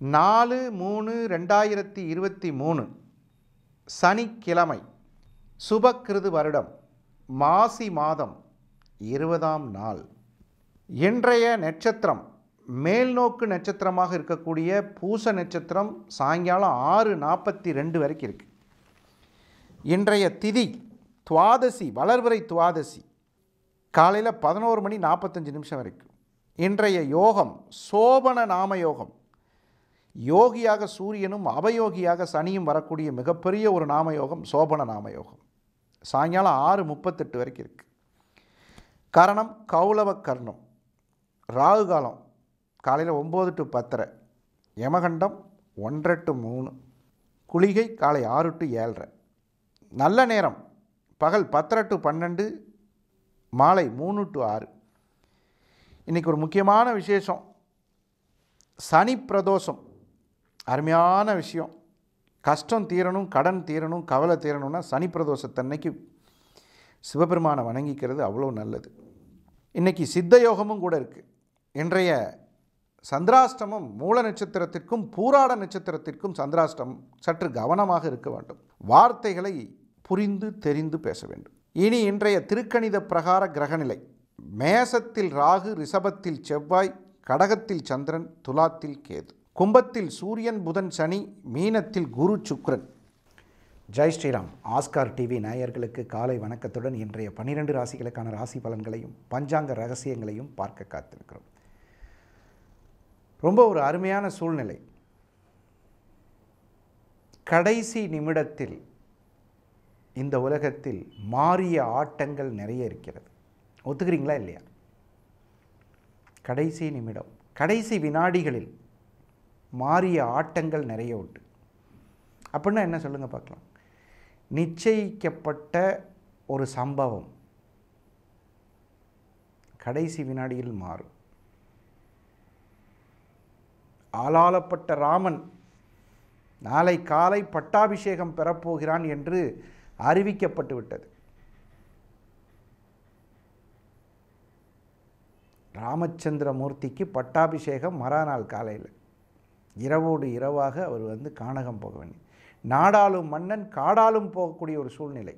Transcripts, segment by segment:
நாலு மூணு ரெண்டாயிரத்தி இருபத்தி மூணு சனிக்கிழமை சுபக்கிருது வருடம் மாசி மாதம் இருபதாம் நாள் இன்றைய நட்சத்திரம் மேல்நோக்கு நட்சத்திரமாக இருக்கக்கூடிய பூச நட்சத்திரம் சாயங்காலம் ஆறு நாற்பத்தி ரெண்டு வரைக்கும் இருக்குது இன்றைய திதி துவாதசி வளர்வரை துவாதசி காலையில் பதினோரு மணி நாற்பத்தஞ்சு நிமிஷம் வரைக்கும் இன்றைய யோகம் சோபன நாம யோகம் யோகியாக சூரியனும் அவயோகியாக சனியும் வரக்கூடிய மிகப்பெரிய ஒரு நாம யோகம் சோபன நாம யோகம் சாயங்காலம் ஆறு முப்பத்தெட்டு வரைக்கும் இருக்குது கரணம் கௌலவ கர்ணம் ராகு காலம் காலையில் ஒம்பது டு பத்தரை யமகண்டம் ஒன்றரை டு மூணு குளிகை காலை ஆறு டு ஏழரை நல்ல நேரம் பகல் பத்தரை டு பன்னெண்டு மாலை மூணு டு ஆறு இன்றைக்கி ஒரு முக்கியமான விசேஷம் சனி பிரதோஷம் அருமையான விஷயம் கஷ்டம் தீரணும் கடன் தீரணும் கவலை தீரணும்னா சனி பிரதோஷத்தன்னைக்கு சிவபெருமானை வணங்கிக்கிறது அவ்வளோ நல்லது இன்றைக்கி சித்த யோகமும் கூட இருக்குது இன்றைய சந்திராஷ்டமம் மூல நட்சத்திரத்திற்கும் பூராட நட்சத்திரத்திற்கும் சந்திராஷ்டமம் சற்று கவனமாக இருக்க வேண்டும் வார்த்தைகளை புரிந்து தெரிந்து பேச வேண்டும் இனி இன்றைய திருக்கணித பிரகார கிரகநிலை மேசத்தில் ராகு ரிஷபத்தில் செவ்வாய் கடகத்தில் சந்திரன் துலாத்தில் கேது கும்பத்தில் சூரியன் புதன் சனி மீனத்தில் குரு சுக்ரன் ஜெய் ஸ்ரீராம் ஆஸ்கார் டிவி நேயர்களுக்கு காலை வணக்கத்துடன் இன்றைய பன்னிரெண்டு ராசிகளுக்கான ராசி பலன்களையும் பஞ்சாங்க ரகசியங்களையும் பார்க்க காத்திருக்கிறோம் ரொம்ப ஒரு அருமையான சூழ்நிலை கடைசி நிமிடத்தில் இந்த உலகத்தில் மாறிய ஆட்டங்கள் நிறைய இருக்கிறது ஒத்துக்கிறீங்களா இல்லையா கடைசி நிமிடம் கடைசி வினாடிகளில் மாறிய ஆட்டங்கள் நிறைய உண்டு அப்படின்னா என்ன சொல்லுங்கள் பார்க்கலாம் நிச்சயிக்கப்பட்ட ஒரு சம்பவம் கடைசி வினாடியில் மாறும் ஆளாளப்பட்ட ராமன் நாளை காலை பட்டாபிஷேகம் பெறப்போகிறான் என்று அறிவிக்கப்பட்டு விட்டது ராமச்சந்திரமூர்த்திக்கு பட்டாபிஷேகம் மறாநாள் காலையில் இரவோடு இரவாக அவர் வந்து கானகம் போக வேண்டும் நாடாளும் மன்னன் காடாலும் போகக்கூடிய ஒரு சூழ்நிலை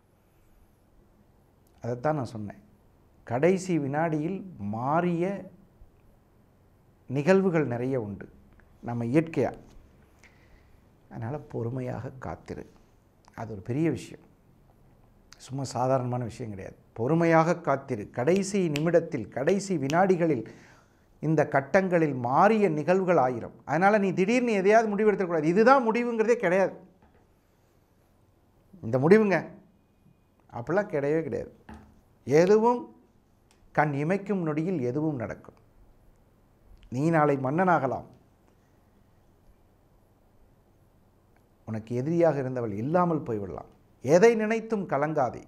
அதைத்தான் நான் சொன்னேன் கடைசி வினாடியில் மாறிய நிகழ்வுகள் நிறைய உண்டு நம்ம இயற்கையாக அதனால் பொறுமையாக காத்திரு அது ஒரு பெரிய விஷயம் சும்மா சாதாரணமான விஷயம் கிடையாது பொறுமையாக காத்திரு கடைசி நிமிடத்தில் கடைசி வினாடிகளில் இந்த கட்டங்களில் மாறிய நிகழ்வுகள் ஆயிரம் அதனால் நீ திடீர்னு எதையாவது முடிவெடுத்துக்கூடாது இதுதான் முடிவுங்கிறதே கிடையாது இந்த முடிவுங்க அப்படிலாம் கிடையவே கிடையாது எதுவும் கண் இமைக்கும் நொடியில் எதுவும் நடக்கும் நீ நாளை மன்னனாகலாம் உனக்கு எதிரியாக இருந்தவள் இல்லாமல் போய்விடலாம் எதை நினைத்தும் கலங்காதே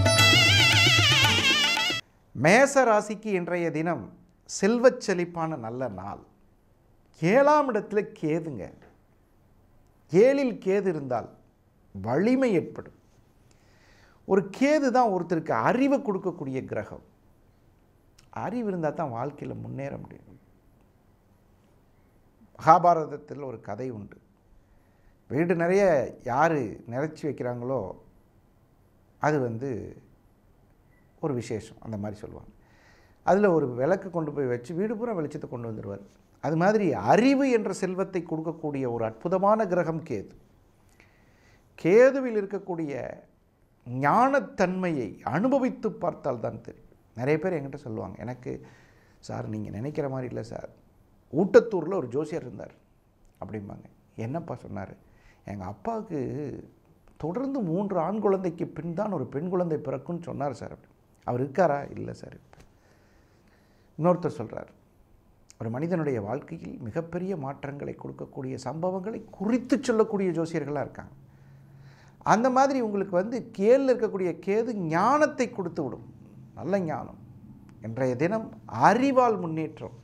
மேச ராசிக்கு இன்றைய தினம் செல்வச் செழிப்பான நல்ல நாள் ஏழாம் இடத்துல கேதுங்க ஏழில் கேது இருந்தால் வலிமை ஏற்படும் ஒரு கேது தான் ஒருத்தருக்கு அறிவை கொடுக்கக்கூடிய கிரகம் அறிவு இருந்தால் தான் வாழ்க்கையில் முன்னேற முடியும் மகாபாரதத்தில் ஒரு கதை உண்டு வீடு நிறைய யார் நிறைச்சி வைக்கிறாங்களோ அது வந்து ஒரு விசேஷம் அந்த மாதிரி சொல்லுவாங்க அதில் ஒரு விளக்கு கொண்டு போய் வச்சு வீடு பூரா வெளிச்சத்தை கொண்டு வந்துடுவார் அது மாதிரி அறிவு என்ற செல்வத்தை கொடுக்கக்கூடிய ஒரு அற்புதமான கிரகம் கேது கேதுவில் இருக்கக்கூடிய ஞானத்தன்மையை அனுபவித்து பார்த்தால் தான் தெரியும் நிறைய பேர் என்கிட்ட சொல்லுவாங்க எனக்கு சார் நீங்கள் நினைக்கிற மாதிரி இல்லை சார் ஊட்டத்தூரில் ஒரு ஜோசியர் இருந்தார் அப்படிம்பாங்க என்னப்பா சொன்னார் எங்கள் அப்பாவுக்கு தொடர்ந்து மூன்று ஆண் குழந்தைக்கு பின் தான் ஒரு பெண் குழந்தை பிறக்கும்னு சொன்னார் சார் அப்படி அவர் இருக்காரா இல்லை சார் இன்னொருத்தர் சொல்கிறார் ஒரு மனிதனுடைய வாழ்க்கையில் மிகப்பெரிய மாற்றங்களை கொடுக்கக்கூடிய சம்பவங்களை குறித்து சொல்லக்கூடிய ஜோசியர்களாக இருக்காங்க அந்த மாதிரி உங்களுக்கு வந்து கேளில் இருக்கக்கூடிய கேது ஞானத்தை கொடுத்து விடும் நல்ல ஞானம் இன்றைய தினம் அறிவால் முன்னேற்றம்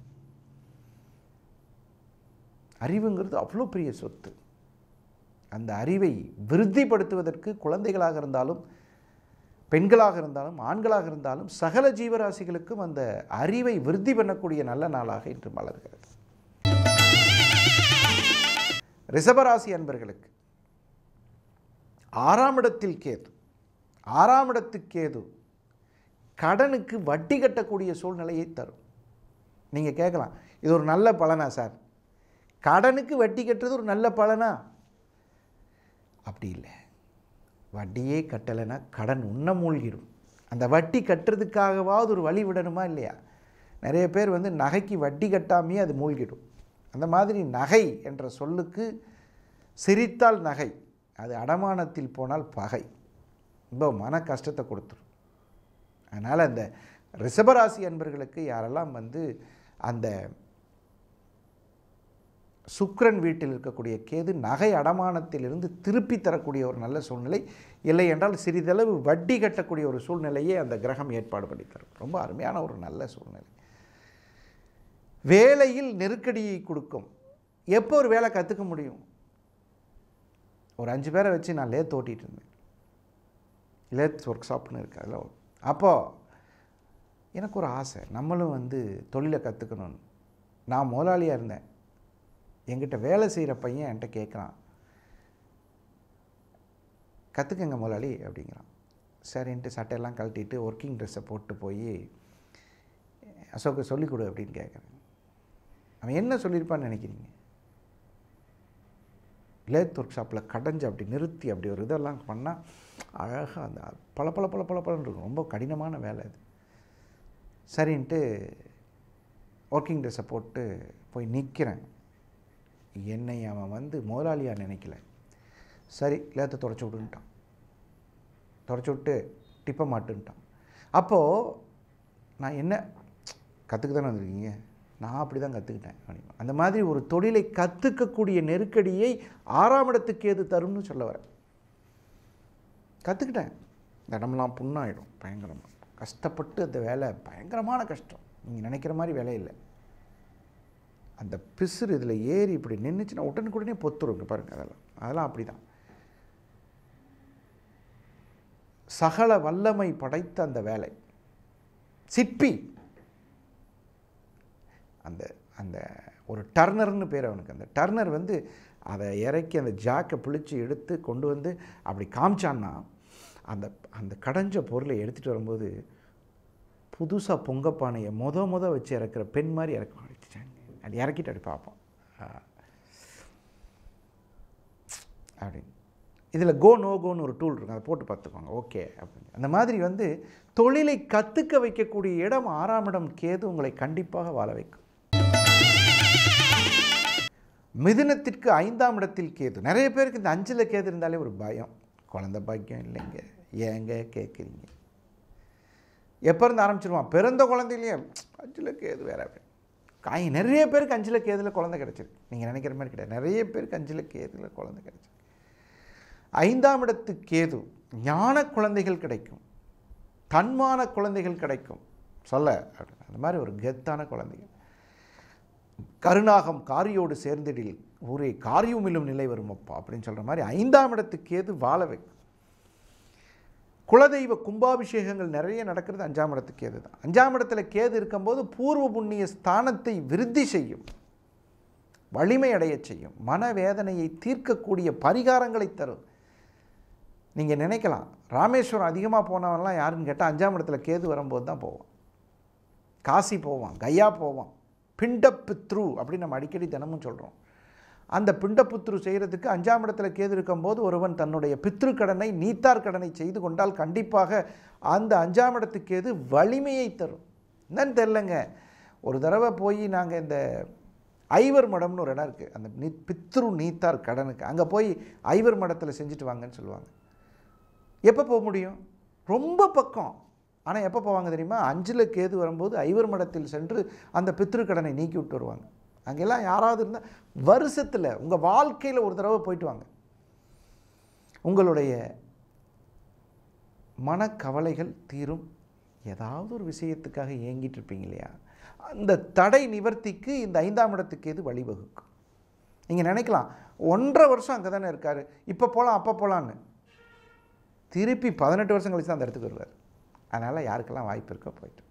அறிவுங்கிறது அவ்வளோ பெரிய சொத்து அந்த அறிவை விருத்திப்படுத்துவதற்கு குழந்தைகளாக இருந்தாலும் பெண்களாக இருந்தாலும் ஆண்களாக இருந்தாலும் சகல ஜீவராசிகளுக்கும் அந்த அறிவை விருத்தி பண்ணக்கூடிய நல்ல நாளாக இன்று மலர்கிறது ரிஷபராசி அன்பர்களுக்கு ஆறாம் இடத்தில் கேது ஆறாம் இடத்துக்கு கேது கடனுக்கு வட்டி கட்டக்கூடிய சூழ்நிலையை தரும் நீங்கள் கேட்கலாம் இது ஒரு நல்ல பலனா சார் கடனுக்கு வட்டி கட்டுறது ஒரு நல்ல பலனா அப்படி இல்லை வட்டியே கட்டலைன்னா கடன் உண்ண மூழ்கிடும் அந்த வட்டி கட்டுறதுக்காகவாவது ஒரு வழி விடணுமா இல்லையா நிறைய பேர் வந்து நகைக்கு வட்டி கட்டாமையே அது மூழ்கிடும் அந்த மாதிரி நகை என்ற சொல்லுக்கு சிரித்தால் நகை அது அடமானத்தில் போனால் பகை ரொம்ப மன கஷ்டத்தை கொடுத்துரும் அதனால் அந்த ரிஷபராசி அன்பர்களுக்கு யாரெல்லாம் வந்து அந்த சுக்கிரன் வீட்டில் இருக்கக்கூடிய கேது நகை அடமானத்திலிருந்து திருப்பி தரக்கூடிய ஒரு நல்ல சூழ்நிலை இல்லை என்றால் சிறிதளவு வட்டி கட்டக்கூடிய ஒரு சூழ்நிலையை அந்த கிரகம் ஏற்பாடு பண்ணி தரும் ரொம்ப அருமையான ஒரு நல்ல சூழ்நிலை வேலையில் நெருக்கடியை கொடுக்கும் எப்போ ஒரு வேலை கற்றுக்க முடியும் ஒரு அஞ்சு பேரை வச்சு நான் லேத் ஓட்டிகிட்டு இருந்தேன் லேத் ஒர்க் ஷாப்னு இருக்கு அதில் அப்போது எனக்கு ஒரு ஆசை நம்மளும் வந்து தொழிலை கற்றுக்கணும்னு நான் முதலாளியாக இருந்தேன் என்கிட்ட வேலை செய்கிற பையன் என்கிட்ட கேட்குறான் கற்றுக்கங்க முதலாளி அப்படிங்கிறான் சரின்ட்டு சட்டையெல்லாம் கழட்டிட்டு ஒர்க்கிங் ட்ரெஸ்ஸை போட்டு போய் அசோக்கு சொல்லிக் கொடு அப்படின்னு கேட்குறேன் அவன் என்ன சொல்லியிருப்பான்னு நினைக்கிறீங்க லேத் ஒர்க் ஷாப்பில் கடைஞ்சு அப்படி நிறுத்தி அப்படி ஒரு இதெல்லாம் பண்ணால் அழகாக அந்த பல பல பல பல பலன்னு இருக்கும் ரொம்ப கடினமான வேலை அது சரின்ட்டு ஒர்க்கிங் ட்ரெஸ்ஸை போட்டு போய் நிற்கிறேன் என்னை அவன் வந்து முதலாளியாக நினைக்கல சரி லேத்தை தொடச்சி விடுன்ட்டான் தொடச்சி விட்டு டிப்ப மாட்டுன்ட்டான் அப்போது நான் என்ன கற்றுக்க தானே வந்திருக்கீங்க நான் அப்படி தான் கற்றுக்கிட்டேன் அப்படின்னு அந்த மாதிரி ஒரு தொழிலை கற்றுக்கக்கூடிய நெருக்கடியை ஆறாம் இடத்துக்கு ஏது தரும்னு சொல்ல வரேன் கற்றுக்கிட்டேன் இந்த இடமெல்லாம் புண்ணாயிடும் பயங்கரமாக கஷ்டப்பட்டு அந்த வேலை பயங்கரமான கஷ்டம் நீங்கள் நினைக்கிற மாதிரி வேலை இல்லை அந்த பிசுறு இதில் ஏறி இப்படி நின்றுச்சுன்னா உடனுக்குடனே பொத்துருங்க பாருங்கள் அதெல்லாம் அதெல்லாம் அப்படி தான் சகல வல்லமை படைத்த அந்த வேலை சிற்பி அந்த அந்த ஒரு டர்னர்னு பேர் அவனுக்கு அந்த டர்னர் வந்து அதை இறக்கி அந்த ஜாக்கை பிழிச்சு எடுத்து கொண்டு வந்து அப்படி காமிச்சான்னா அந்த அந்த கடைஞ்ச பொருளை எடுத்துகிட்டு வரும்போது புதுசாக பொங்கப்பானையை மொத மொத வச்சு இறக்குற பெண் மாதிரி இறக்க அது இறக்கிட்டு அப்படி பார்ப்போம் ஆ. அப்படின்னு இதில் கோ நோ கோன்னு ஒரு டூல் இருக்கும் அதை போட்டு பார்த்துக்கோங்க ஓகே அப்படின்னு அந்த மாதிரி வந்து தொழிலை கற்றுக்க வைக்கக்கூடிய இடம் ஆறாம் இடம் கேது உங்களை கண்டிப்பாக வாழ வைக்கும் மிதுனத்திற்கு ஐந்தாம் இடத்தில் கேது நிறைய பேருக்கு இந்த அஞ்சில் கேது இருந்தாலே ஒரு பயம் குழந்தை பாக்கியம் இல்லைங்க ஏங்க கேட்குறீங்க எப்போ இருந்து ஆரம்பிச்சிருவான் பிறந்த குழந்தையிலேயே அஞ்சில் கேது வேற அப்படி காய் நிறைய பேருக்கு அஞ்சில் கேதில் குழந்தை கிடச்சிருக்கு நீங்கள் நினைக்கிற மாதிரி கிடையாது நிறைய பேருக்கு அஞ்சில் கேதில் குழந்தை கிடச்சிருக்கு ஐந்தாம் இடத்து கேது ஞான குழந்தைகள் கிடைக்கும் தன்மான குழந்தைகள் கிடைக்கும் சொல்ல அப்படின்னு. அந்த மாதிரி ஒரு கெத்தான குழந்தைகள் கருணாகம் காரியோடு சேர்ந்திடில் ஊரே காரியுமிலும் நிலை வருமப்பா அப்படின்னு சொல்கிற மாதிரி ஐந்தாம் இடத்துக்கு கேது வாழ வைக்கும் குலதெய்வ கும்பாபிஷேகங்கள் நிறைய நடக்கிறது அஞ்சாம் இடத்துக்கு கேது தான் அஞ்சாம் இடத்துல கேது இருக்கும்போது பூர்வ புண்ணிய ஸ்தானத்தை விருத்தி செய்யும் வலிமை அடையச் செய்யும் மனவேதனையை தீர்க்கக்கூடிய பரிகாரங்களை தரும் நீங்கள் நினைக்கலாம் ராமேஸ்வரம் அதிகமாக போனவன்லாம் யாருன்னு கேட்டால் அஞ்சாம் இடத்துல கேது வரும்போது தான் போவான் காசி போவான் கயா போவான் பிண்டப்பித்ரு அப்படின்னு நம்ம அடிக்கடி தினமும் சொல்கிறோம் அந்த பிண்டப்புத்ரு செய்கிறதுக்கு அஞ்சாம் இடத்துல கேது இருக்கும்போது ஒருவன் தன்னுடைய பித்ரு கடனை நீத்தார் கடனை செய்து கொண்டால் கண்டிப்பாக அந்த அஞ்சாம் இடத்துக்கு கேது வலிமையை தரும் என்னன்னு தெரிலங்க ஒரு தடவை போய் நாங்கள் இந்த ஐவர் மடம்னு ஒரு இடம் இருக்குது அந்த நீ பித்ரு நீத்தார் கடனுக்கு அங்கே போய் ஐவர் மடத்தில் செஞ்சுட்டு வாங்கன்னு சொல்லுவாங்க எப்போ போக முடியும் ரொம்ப பக்கம் ஆனால் எப்போ போவாங்க தெரியுமா அஞ்சில் கேது வரும்போது ஐவர் மடத்தில் சென்று அந்த பித்ரு கடனை நீக்கி விட்டு வருவாங்க அங்கெல்லாம் யாராவது இருந்தால் வருஷத்தில் உங்கள் வாழ்க்கையில் ஒரு தடவை போயிட்டு வாங்க உங்களுடைய மனக்கவலைகள் தீரும் ஏதாவது ஒரு விஷயத்துக்காக ஏங்கிட்டு இருப்பீங்க இல்லையா அந்த தடை நிவர்த்திக்கு இந்த ஐந்தாம் இடத்துக்கு எது வழிவகுக்கும் நீங்கள் நினைக்கலாம் ஒன்றரை வருஷம் அங்கே தானே இருக்கார் இப்போ போகலாம் அப்போ போகலான்னு திருப்பி பதினெட்டு வருஷம் கழிச்சு தான் அந்த இடத்துக்கு வருவார் அதனால் யாருக்கெல்லாம் வாய்ப்பு இருக்கோ போயிட்டு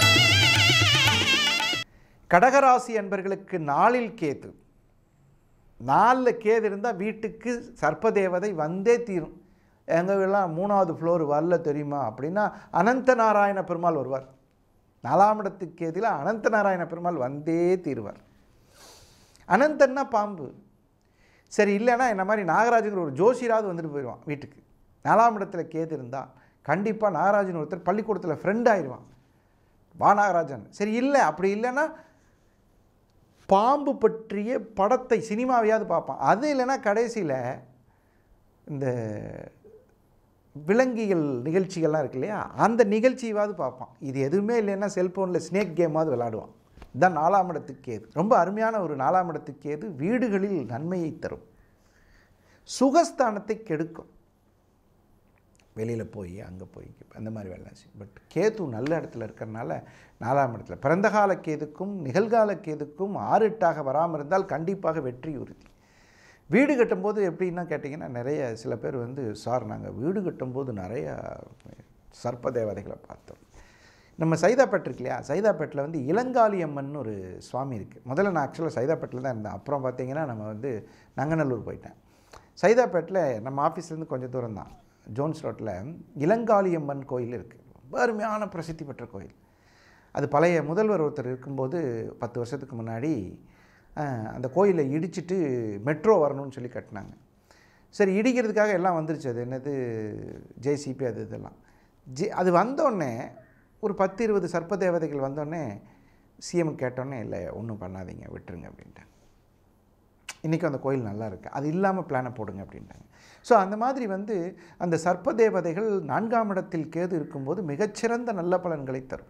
கடகராசி என்பர்களுக்கு நாளில் கேது நாலில் கேது இருந்தால் வீட்டுக்கு சர்ப்பதேவதை வந்தே தீரும் எங்கள் வீடெல்லாம் மூணாவது ஃப்ளோர் வரல தெரியுமா அப்படின்னா அனந்த நாராயண பெருமாள் வருவார் நாலாம் இடத்துக்கு கேதில் அனந்த நாராயண பெருமாள் வந்தே தீருவார் அனந்தன்னா பாம்பு சரி இல்லைன்னா என்ன மாதிரி நாகராஜன் ஒரு ஜோசியராவது வந்துட்டு போயிடுவான் வீட்டுக்கு நாலாம் இடத்துல கேது இருந்தால் கண்டிப்பாக நாகராஜன் ஒருத்தர் பள்ளிக்கூடத்தில் ஃப்ரெண்ட் ஆயிடுவான் வா நாகராஜன் சரி இல்லை அப்படி இல்லைன்னா பாம்பு பற்றிய படத்தை சினிமாவையாவது பார்ப்பான் அது இல்லைன்னா கடைசியில் இந்த விலங்கியல் நிகழ்ச்சிகள்லாம் இருக்கு இல்லையா அந்த நிகழ்ச்சியாவது பார்ப்பான் இது எதுவுமே இல்லைன்னா செல்ஃபோனில் ஸ்னேக் கேமாவது விளாடுவான் இதுதான் நாலாம் இடத்துக்கு கேது ரொம்ப அருமையான ஒரு நாலாம் இடத்துக்கு கேது வீடுகளில் நன்மையை தரும் சுகஸ்தானத்தை கெடுக்கும் வெளியில் போய் அங்கே போய் அந்த மாதிரி வேலை செய்யும் பட் கேது நல்ல இடத்துல இருக்கிறனால நாலாம் இடத்துல பிறந்த கால கேதுக்கும் நிகழ்கால கேதுக்கும் ஆறு எட்டாக வராமல் இருந்தால் கண்டிப்பாக வெற்றி உறுதி வீடு கட்டும்போது எப்படின்னா கேட்டிங்கன்னா நிறைய சில பேர் வந்து சார் நாங்கள் வீடு கட்டும்போது நிறைய சர்ப்ப தேவதைகளை பார்த்தோம் நம்ம சைதாப்பேட் இருக்கு இல்லையா சைதாப்பேட்டில் வந்து இளங்காளி அம்மன் ஒரு சுவாமி இருக்குது முதல்ல நான் ஆக்சுவலாக சைதாப்பேட்டில் தான் இருந்தேன் அப்புறம் பார்த்தீங்கன்னா நம்ம வந்து நங்கநல்லூர் போயிட்டேன் சைதாப்பேட்டில் நம்ம ஆஃபீஸ்லேருந்து கொஞ்சம் தூரம் தான் ஜோன்ஸ் ரோட்டில் இளங்காளியம்மன் கோயில் இருக்குது ரொம்ப அருமையான பிரசித்தி பெற்ற கோயில் அது பழைய முதல்வர் ஒருத்தர் இருக்கும்போது பத்து வருஷத்துக்கு முன்னாடி அஹ், அந்த கோயிலை இடிச்சிட்டு மெட்ரோ வரணும்னு சொல்லி கட்டினாங்க சரி இடிக்கிறதுக்காக எல்லாம் வந்துருச்சு அது என்னது ஜேசிபி அது இதெல்லாம் ஜே அது வந்தோடனே ஒரு பத்து இருபது சர்ப்ப தேவதைகள் வந்தோடனே சிஎம் கேட்டோன்னே இல்லை ஒன்றும் பண்ணாதீங்க விட்டுருங்க அப்படின்ட்டாங்க இன்றைக்கி அந்த கோயில் நல்லா இருக்குது அது இல்லாமல் பிளானை போடுங்க அப்படின்ட்டாங்க ஸோ அந்த மாதிரி வந்து அந்த சர்ப்ப தேவதைகள் நான்காம் இடத்தில் கேது இருக்கும்போது மிகச்சிறந்த நல்ல பலன்களை தரும்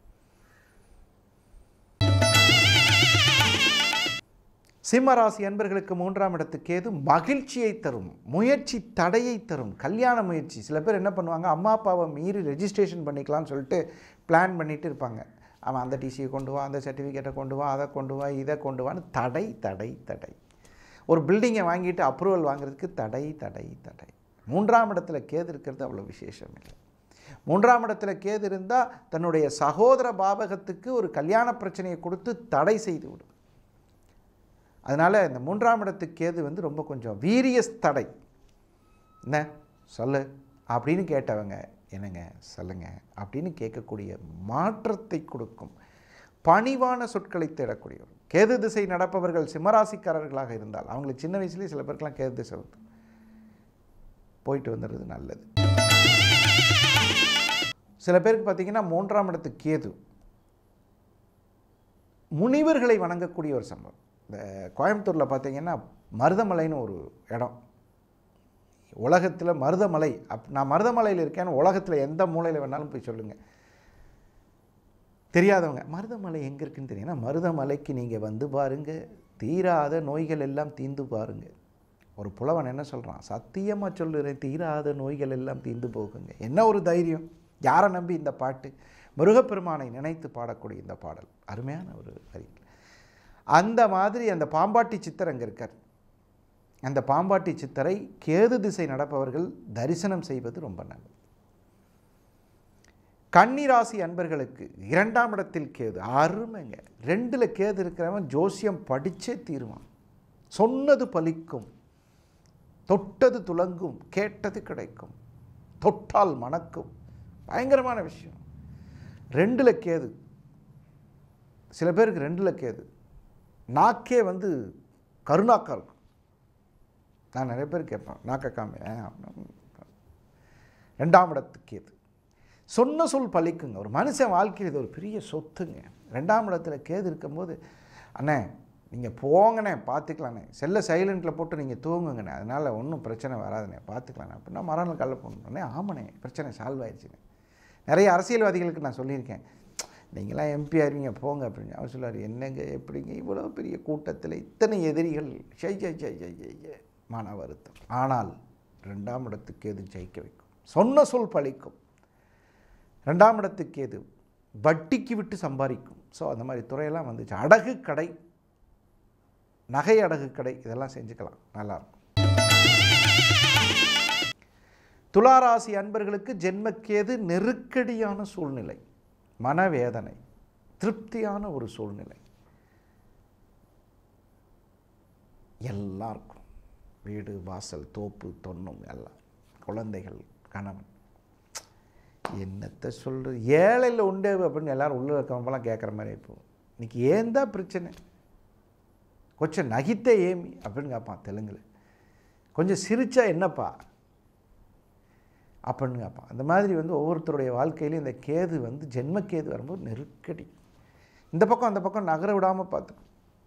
சிம்மராசி அன்பர்களுக்கு மூன்றாம் இடத்துக்கு கேது மகிழ்ச்சியை தரும் முயற்சி தடையை தரும் கல்யாண முயற்சி சில பேர் என்ன பண்ணுவாங்க அம்மா அப்பாவை மீறி ரெஜிஸ்ட்ரேஷன் பண்ணிக்கலாம்னு சொல்லிட்டு பிளான் பண்ணிட்டு இருப்பாங்க அவன் அந்த டிசியை கொண்டு வா அந்த சர்டிஃபிகேட்டை கொண்டு வா அதை கொண்டு வா இதை கொண்டு வான்னு தடை தடை தடை ஒரு பில்டிங்கை வாங்கிட்டு அப்ரூவல் வாங்குறதுக்கு தடை தடை தடை மூன்றாம் இடத்துல கேது இருக்கிறது அவ்வளோ விசேஷம் இல்லை மூன்றாம் இடத்துல கேது இருந்தால் தன்னுடைய சகோதர பாவகத்துக்கு ஒரு கல்யாண பிரச்சனையை கொடுத்து தடை செய்து விடும் அதனால் இந்த மூன்றாம் இடத்துக்கு கேது வந்து ரொம்ப கொஞ்சம் வீரிய தடை என்ன சொல்லு அப்படின்னு கேட்டவங்க என்னங்க சொல்லுங்க அப்படின்னு கேட்கக்கூடிய மாற்றத்தை கொடுக்கும் பணிவான சொற்களை தேடக்கூடியவர் கேது திசை நடப்பவர்கள் சிம்மராசிக்காரர்களாக இருந்தால் அவங்களுக்கு சின்ன வயசுலேயே சில பேருக்கெல்லாம் கேது திசை வந்து போயிட்டு வந்துடுறது நல்லது சில பேருக்கு பார்த்தீங்கன்னா மூன்றாம் இடத்துக்கு கேது முனிவர்களை வணங்கக்கூடிய ஒரு சம்பவம் இந்த கோயம்புத்தூரில் பார்த்தீங்கன்னா மருதமலைன்னு ஒரு இடம் உலகத்தில் மருதமலை அப் நான் மருதமலையில் இருக்கேன்னு உலகத்தில் எந்த மூலையில் வேணாலும் போய் சொல்லுங்கள் தெரியாதவங்க மருதமலை எங்கே இருக்குன்னு தெரியும் ஏன்னா மருதமலைக்கு நீங்கள் வந்து பாருங்க தீராத நோய்கள் எல்லாம் தீந்து பாருங்க ஒரு புலவன் என்ன சொல்கிறான் சத்தியமாக சொல்லுறேன் தீராத நோய்கள் எல்லாம் தீந்து போகுங்க என்ன ஒரு தைரியம் யாரை நம்பி இந்த பாட்டு முருகப்பெருமானை நினைத்து பாடக்கூடிய இந்த பாடல் அருமையான ஒரு வரி அந்த மாதிரி அந்த பாம்பாட்டி சித்தர் அங்கே இருக்கார் அந்த பாம்பாட்டி சித்தரை கேது திசை நடப்பவர்கள் தரிசனம் செய்வது ரொம்ப நல்லது கன்னிராசி அன்பர்களுக்கு இரண்டாம் இடத்தில் கேது அருமைங்க ரெண்டில் கேது இருக்கிறவன் ஜோசியம் படிச்சே தீருவான் சொன்னது பலிக்கும் தொட்டது துலங்கும் கேட்டது கிடைக்கும் தொட்டால் மணக்கும் பயங்கரமான விஷயம் ரெண்டில் கேது சில பேருக்கு ரெண்டில் கேது நாக்கே வந்து கருணாக்கா இருக்கும் நான் நிறைய பேர் கேட்பேன் நாக்க காமி ஆ, ரெண்டாம் இடத்துக்கு கேது சொன்ன சொல் பழிக்குங்க ஒரு மனுஷன் வாழ்க்கையில் இது ஒரு பெரிய சொத்துங்க ரெண்டாம் இடத்துல கேது இருக்கும்போது அண்ணே நீங்கள் போங்கண்ணே பார்த்துக்கலாண்ணே செல்லை சைலண்ட்டில் போட்டு நீங்கள் தூங்குங்கண்ணே அதனால் ஒன்றும் பிரச்சனை வராதுண்ணே பார்த்துக்கலாண்ணே அப்படின்னா மறுநாள் காலைல போகணுண்ணே ஆமாண்ணே பிரச்சனை சால்வ் ஆயிடுச்சுண்ணே நிறைய அரசியல்வாதிகளுக்கு நான் சொல்லியிருக்கேன் நீங்களாம் எம்பி ஆயிருவீங்க போங்க அப்படின்னு அவர் சொல்லுவார் என்னங்க எப்படிங்க இவ்வளோ பெரிய கூட்டத்தில் இத்தனை எதிரிகள் ஜெய் ஜெய் ஜெய் ஜெய் ஜெய் ஜெய் மன வருத்தம் ஆனால் ரெண்டாம் இடத்துக்கு எது ஜெயிக்க வைக்கும் சொன்ன சொல் பழிக்கும் ரெண்டாம் இடத்துக்கு எது வட்டிக்கு விட்டு சம்பாதிக்கும் ஸோ அந்த மாதிரி துறையெல்லாம் வந்துச்சு அடகு கடை நகை அடகு கடை இதெல்லாம் செஞ்சுக்கலாம் நல்லாயிருக்கும் துளாராசி அன்பர்களுக்கு ஜென்மக்கேது நெருக்கடியான சூழ்நிலை மனவேதனை திருப்தியான ஒரு சூழ்நிலை எல்லாம் இருக்கும் வீடு வாசல் தோப்பு தொன்னும் எல்லாம் குழந்தைகள் கணவன் என்னத்தை சொல்கிறது ஏழையில் உண்டு அப்படின்னு எல்லாரும் உள்ள இருக்கவங்களாம் கேட்குற மாதிரி இப்போ இன்னைக்கு ஏன் தான் பிரச்சனை கொஞ்சம் நகித்த ஏமி அப்படின்னு கேட்பான் தெலுங்குல கொஞ்சம் சிரிச்சா என்னப்பா அப்படின்னு கேட்பான் அந்த மாதிரி வந்து ஒவ்வொருத்தருடைய வாழ்க்கையிலையும் இந்த கேது வந்து ஜென்மக்கேது வரும்போது நெருக்கடி இந்த பக்கம் அந்த பக்கம் நகர விடாமல் பார்த்து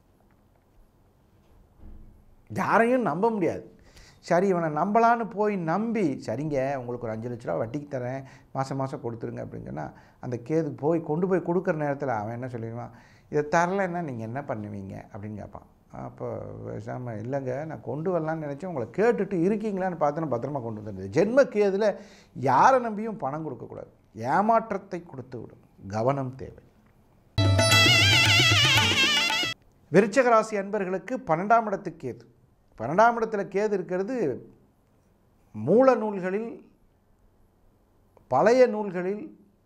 யாரையும் நம்ப முடியாது சரி இவனை நம்பலான்னு போய் நம்பி சரிங்க உங்களுக்கு ஒரு அஞ்சு லட்ச ரூபா வட்டிக்கு தரேன் மாதம் மாதம் கொடுத்துருங்க அப்படின்னு சொன்னால் அந்த கேது போய் கொண்டு போய் கொடுக்குற நேரத்தில் அவன் என்ன சொல்லிடுவான் இதை தரலைன்னா நீங்கள் என்ன பண்ணுவீங்க அப்படின்னு கேட்பான் அப்போ பேசாமல் இல்லைங்க நான் கொண்டு வரலான்னு நினச்சேன் உங்களை கேட்டுட்டு இருக்கீங்களான்னு பார்த்து நான் பத்திரமா கொண்டு வந்துருந்தது ஜென்ம கேதில் யாரை நம்பியும் பணம் கொடுக்கக்கூடாது ஏமாற்றத்தை கொடுத்து விடும் கவனம் தேவை விருச்சக ராசி அன்பர்களுக்கு பன்னெண்டாம் இடத்துக்கு கேது பன்னெண்டாம் இடத்துல கேது இருக்கிறது மூல நூல்களில் பழைய நூல்களில்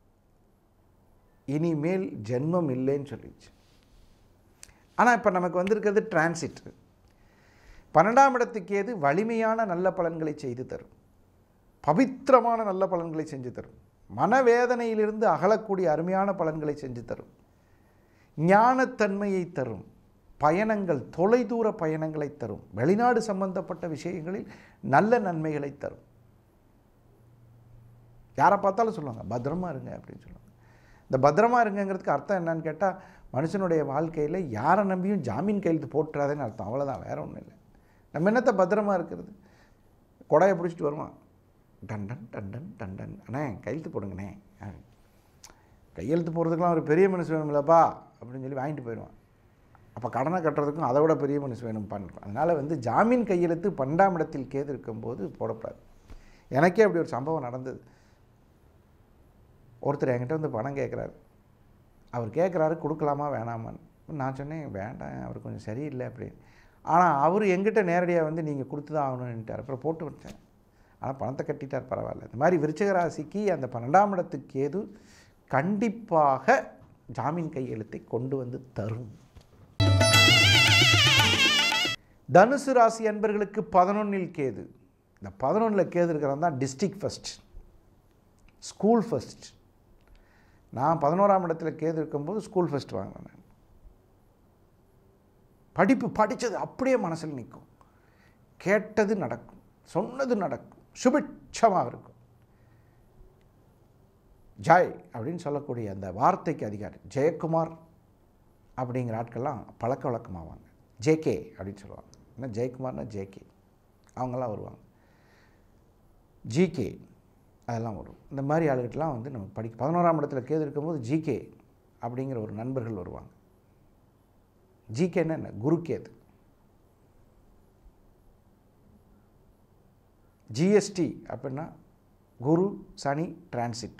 இனிமேல் ஜென்மம் இல்லைன்னு சொல்லிச்சு ஆனால் இப்போ நமக்கு வந்திருக்கிறது டிரான்சிட் பன்னெண்டாம் இடத்துக்கு ஏது வலிமையான நல்ல பலன்களை செய்து தரும் பவித்திரமான நல்ல பலன்களை செஞ்சு தரும் மனவேதனையிலிருந்து அகலக்கூடிய அருமையான பலன்களை செஞ்சு தரும் ஞானத்தன்மையை தரும் பயணங்கள் தொலைதூர பயணங்களை தரும் வெளிநாடு சம்பந்தப்பட்ட விஷயங்களில் நல்ல நன்மைகளை தரும் யாரை பார்த்தாலும் சொல்லுவாங்க பத்திரமா இருங்க அப்படின்னு சொல்லுவாங்க இந்த பத்திரமா இருங்கங்கிறதுக்கு அர்த்தம் என்னன்னு கேட்டால் மனுஷனுடைய வாழ்க்கையில் யாரை நம்பியும் ஜாமீன் கையெழுத்து போட்டுறாதேன்னு அர்த்தம் அவ்வளோதான் வேற ஒன்றும் இல்லை நம்ம என்னத்தை பத்திரமா இருக்கிறது கொடையை பிடிச்சிட்டு வருவான் டண்டன் டண்டன் டண்டன் அண்ணே கையெழுத்து போடுங்கண்ணே அப்படின்னு. கையெழுத்து போடுறதுக்கெலாம் ஒரு பெரிய மனுஷன் வேணும்லப்பா அப்படின்னு சொல்லி வாங்கிட்டு போயிடுவான் அப்போ கடனை கட்டுறதுக்கும் அதை விட பெரிய மனுஷன் வேணும் பண்ணுறோம் அதனால் வந்து ஜாமீன் கையெழுத்து பன்னெண்டாம் இடத்தில் கேது இருக்கும்போது போடக்கூடாது எனக்கே அப்படி ஒரு சம்பவம் நடந்தது ஒருத்தர் என்கிட்ட வந்து பணம் கேட்குறாரு அவர் கேட்குறாரு கொடுக்கலாமா வேணாமான்னு நான் சொன்னேன் வேண்டாம் அவர் கொஞ்சம் சரியில்லை அப்படின்னு ஆனால் அவர் எங்கிட்ட நேரடியாக வந்து நீங்கள் கொடுத்து தான் ஆகணும்னுட்டார் அப்புறம் போட்டு வச்சேன் ஆனால் பணத்தை கட்டிட்டார் பரவாயில்ல இந்த மாதிரி விருச்சிக ராசிக்கு அந்த பன்னெண்டாம் இடத்துக்கு ஏது கண்டிப்பாக ஜாமீன் கையெழுத்தை கொண்டு வந்து தரும் தனுசு ராசி அன்பர்களுக்கு பதினொன்னில் கேது இந்த பதினொன்றில் கேது இருக்கிறது தான் டிஸ்ட்ரிக்ட் ஃபஸ்ட் ஸ்கூல் ஃபஸ்ட் நான் பதினோராம் இடத்துல கேது இருக்கும்போது ஸ்கூல் ஃபஸ்ட் வாங்கினேன் நான். படிப்பு படித்தது அப்படியே மனசில் நிற்கும் கேட்டது நடக்கும் சொன்னது நடக்கும் சுபிட்சமாக இருக்கும் ஜாய் அப்படின்னு சொல்லக்கூடிய அந்த வார்த்தைக்கு அதிகாரி ஜெயக்குமார் அப்படிங்கிற ஆட்கள்லாம் பழக்க வழக்கமாவாங்க ஜேகே அப்படின்னு சொல்லுவாங்க என்ன ஜெயக்குமார்னா ஜேகே அவங்கெல்லாம் வருவாங்க ஜிகே அதெல்லாம் வரும் இந்த மாதிரி ஆளுகிட்டலாம் வந்து நம்ம படிக்க பதினோராம் இடத்துல கேது இருக்கும்போது ஜிகே அப்படிங்கிற ஒரு நண்பர்கள் வருவாங்க ஜிகேன்னா என்ன குருகேது ஜிஎஸ்டி அப்படின்னா குரு சனி டிரான்சிட்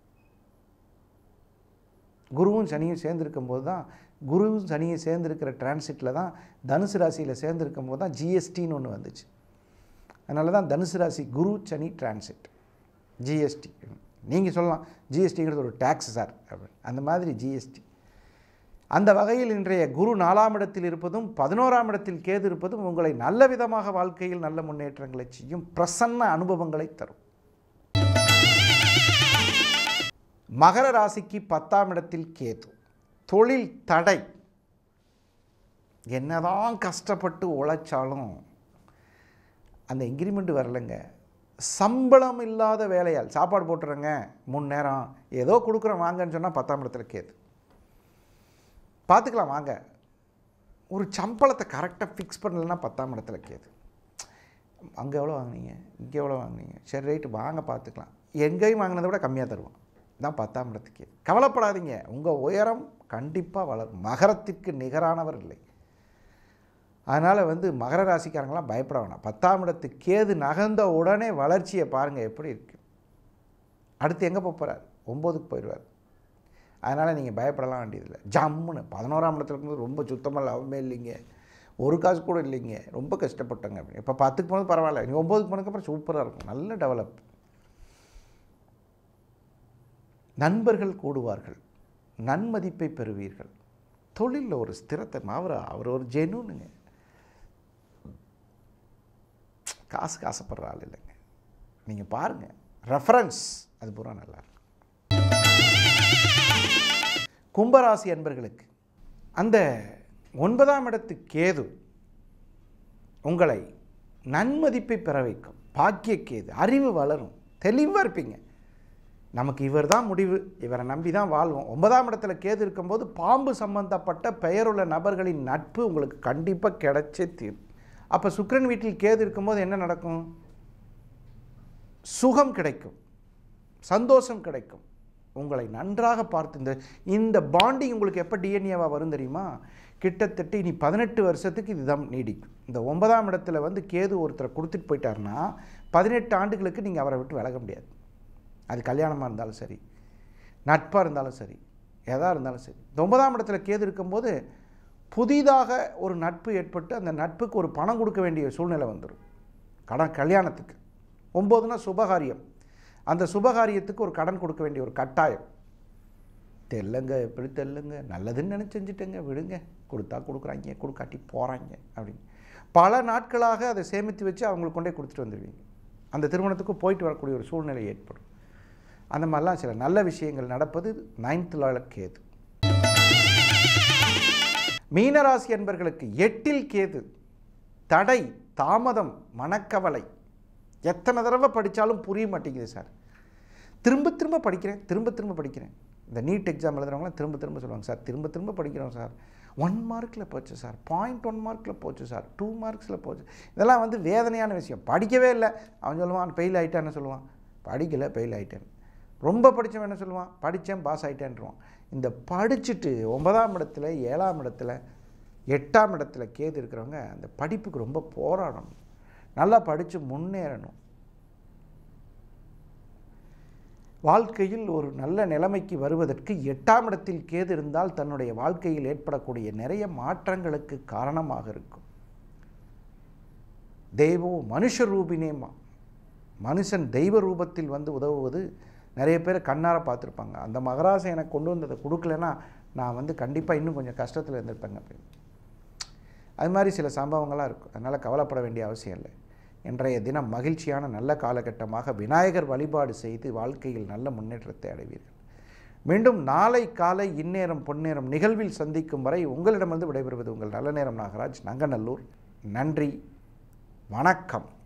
குருவும் சனியும் சேர்ந்துருக்கும் போது தான் குருவும் சனியும் சேர்ந்துருக்கிற டிரான்சிட்டில் தான் தனுசு ராசியில் சேர்ந்துருக்கும் போது தான் ஜிஎஸ்டின்னு ஒன்று வந்துச்சு அதனால தான் தனுசு ராசி குரு சனி டிரான்சிட் ஜிஎஸ்டி நீங்கள் சொல்லலாம் ஜிஎஸ்டிங்கிறது ஒரு டேக்ஸ் சார் அப்படின்னு அந்த மாதிரி ஜிஎஸ்டி அந்த வகையில் இன்றைய குரு நாலாம் இடத்தில் இருப்பதும் பதினோராம் இடத்தில் கேது இருப்பதும் உங்களை நல்ல விதமாக வாழ்க்கையில் நல்ல முன்னேற்றங்களை செய்யும் பிரசன்ன அனுபவங்களை தரும் மகர ராசிக்கு பத்தாம் இடத்தில் கேது தொழில் தடை என்னதான் கஷ்டப்பட்டு உழைச்சாலும் அந்த இன்க்ரிமெண்ட் வரலைங்க சம்பளம் இல்லாத வேலையால் சாப்பாடு போட்டுறேங்க மூணு நேரம் ஏதோ கொடுக்குறேன் வாங்கன்னு சொன்னால் பத்தாம் இடத்துல கேது பார்த்துக்கலாம் வாங்க ஒரு சம்பளத்தை கரெக்டாக ஃபிக்ஸ் பண்ணலைன்னா பத்தாம் இடத்துல கேது அங்கே எவ்வளோ வாங்குனீங்க இங்கே எவ்வளோ வாங்குனீங்க சரி ரைட்டு வாங்க பார்த்துக்கலாம் எங்கேயும் வாங்கினதை விட கம்மியாக தருவான் தான் பத்தாம் இடத்துக்கு கவலைப்படாதீங்க உங்கள் உயரம் கண்டிப்பாக வளரும் மகரத்திற்கு நிகரானவர் இல்லை அதனால் வந்து மகர ராசிக்காரங்களாம் பயப்பட வேணாம் பத்தாம் இடத்து கேது நகர்ந்த உடனே வளர்ச்சியை பாருங்கள் எப்படி இருக்கு அடுத்து எங்கே போக போகிறார் ஒம்போதுக்கு போயிடுவார் அதனால் நீங்கள் பயப்படலாம் வேண்டியதில்லை ஜம்முன்னு பதினோராம் இடத்துல இருக்கும்போது ரொம்ப சுத்தமாக லாபமே இல்லைங்க ஒரு காசு கூட இல்லைங்க ரொம்ப கஷ்டப்பட்டங்க அப்படின்னு இப்போ பத்துக்கு போனது பரவாயில்ல நீ ஒம்போதுக்கு போனதுக்கப்புறம் சூப்பராக இருக்கும் நல்ல டெவலப் நண்பர்கள் கூடுவார்கள் நன்மதிப்பை பெறுவீர்கள் தொழிலில் ஒரு ஸ்திரத்தன்மை அவர் அவர் ஒரு ஜெனுனுங்க காசுக்கு ஆசைப்படுற ஆள் இல்லைங்க நீங்கள் பாருங்கள் ரெஃபரன்ஸ் அது பூரா நல்லா இருக்கும் கும்பராசி அன்பர்களுக்கு அந்த ஒன்பதாம் இடத்து கேது உங்களை நன்மதிப்பை பெற வைக்கும் பாக்கிய கேது அறிவு வளரும் தெளிவாக இருப்பீங்க நமக்கு இவர் தான் முடிவு இவரை நம்பி தான் வாழ்வோம் ஒன்பதாம் இடத்துல கேது இருக்கும்போது பாம்பு சம்பந்தப்பட்ட பெயருள்ள நபர்களின் நட்பு உங்களுக்கு கண்டிப்பாக கிடைச்சே தீரும் அப்போ சுக்கிரன் வீட்டில் கேது இருக்கும்போது என்ன நடக்கும் சுகம் கிடைக்கும் சந்தோஷம் கிடைக்கும் உங்களை நன்றாக பார்த்து இந்த இந்த பாண்டிங் உங்களுக்கு எப்போ டிஎன்ஏவாக வரும் தெரியுமா கிட்டத்தட்ட இனி பதினெட்டு வருஷத்துக்கு இதுதான் நீடிக்கும் இந்த ஒன்பதாம் இடத்துல வந்து கேது ஒருத்தரை கொடுத்துட்டு போயிட்டாருன்னா பதினெட்டு ஆண்டுகளுக்கு நீங்கள் அவரை விட்டு விலக முடியாது அது கல்யாணமாக இருந்தாலும் சரி நட்பாக இருந்தாலும் சரி எதாக இருந்தாலும் சரி இந்த ஒன்பதாம் இடத்துல கேது இருக்கும்போது புதிதாக ஒரு நட்பு ஏற்பட்டு அந்த நட்புக்கு ஒரு பணம் கொடுக்க வேண்டிய சூழ்நிலை வந்துடும் கடன் கல்யாணத்துக்கு ஒம்போதுனா சுபகாரியம் அந்த சுபகாரியத்துக்கு ஒரு கடன் கொடுக்க வேண்டிய ஒரு கட்டாயம் தெல்லுங்க எப்படி தெல்லுங்க நல்லதுன்னு நினச்சி செஞ்சுட்டேங்க விடுங்க கொடுத்தா கொடுக்குறாங்க கொடுக்காட்டி போகிறாங்க அப்படின்னு பல நாட்களாக அதை சேமித்து வச்சு அவங்களுக்கு கொண்டே கொடுத்துட்டு வந்துடுவீங்க அந்த திருமணத்துக்கு போயிட்டு வரக்கூடிய ஒரு சூழ்நிலை ஏற்படும் அந்த மாதிரிலாம் சில நல்ல விஷயங்கள் நடப்பது நைன்த் லால கேது மீனராசி என்பர்களுக்கு எட்டில் கேது தடை தாமதம் மனக்கவலை எத்தனை தடவை படித்தாலும் புரிய மாட்டேங்குது சார் திரும்ப திரும்ப படிக்கிறேன் திரும்ப திரும்ப படிக்கிறேன் இந்த நீட் எக்ஸாம் எழுதுறவங்களாம் திரும்ப திரும்ப சொல்லுவாங்க சார் திரும்ப திரும்ப படிக்கிறோம் சார் ஒன் மார்க்கில் போச்சு சார் பாயிண்ட் ஒன் மார்க்கில் போச்சு சார் டூ மார்க்ஸில் போச்சு இதெல்லாம் வந்து வேதனையான விஷயம் படிக்கவே இல்லை அவன் சொல்லுவான் ஃபெயில் ஆகிட்டான்னு சொல்லுவான் படிக்கலை ஃபெயில் ஆகிட்டேன் ரொம்ப படித்தவன் என்ன சொல்லுவான் படித்தேன் பாஸ் ஆகிட்டேன்ருவான் இந்த படிச்சுட்டு ஒன்பதாம் இடத்துல ஏழாம் இடத்துல எட்டாம் இடத்துல கேது இருக்கிறவங்க அந்த படிப்புக்கு ரொம்ப போராடணும் நல்லா படித்து முன்னேறணும் வாழ்க்கையில் ஒரு நல்ல நிலைமைக்கு வருவதற்கு எட்டாம் இடத்தில் கேது இருந்தால் தன்னுடைய வாழ்க்கையில் ஏற்படக்கூடிய நிறைய மாற்றங்களுக்கு காரணமாக இருக்கும் தெய்வோ மனுஷ ரூபினேமா மனுஷன் தெய்வ ரூபத்தில் வந்து உதவுவது நிறைய பேர் கண்ணார பார்த்துருப்பாங்க அந்த மகராசை எனக்கு கொண்டு வந்ததை கொடுக்கலன்னா நான் வந்து கண்டிப்பாக இன்னும் கொஞ்சம் கஷ்டத்தில் இருந்திருப்பேங்க அப்படின்னு அது மாதிரி சில சம்பவங்களாக இருக்கும் அதனால் கவலைப்பட வேண்டிய அவசியம் இல்லை இன்றைய தினம் மகிழ்ச்சியான நல்ல காலகட்டமாக விநாயகர் வழிபாடு செய்து வாழ்க்கையில் நல்ல முன்னேற்றத்தை அடைவீர்கள் மீண்டும் நாளை காலை இந்நேரம் பொன்னேரம் நிகழ்வில் சந்திக்கும் வரை உங்களிடமிருந்து விடைபெறுவது உங்கள் நல்ல நேரம் நாகராஜ் நங்கநல்லூர் நன்றி வணக்கம்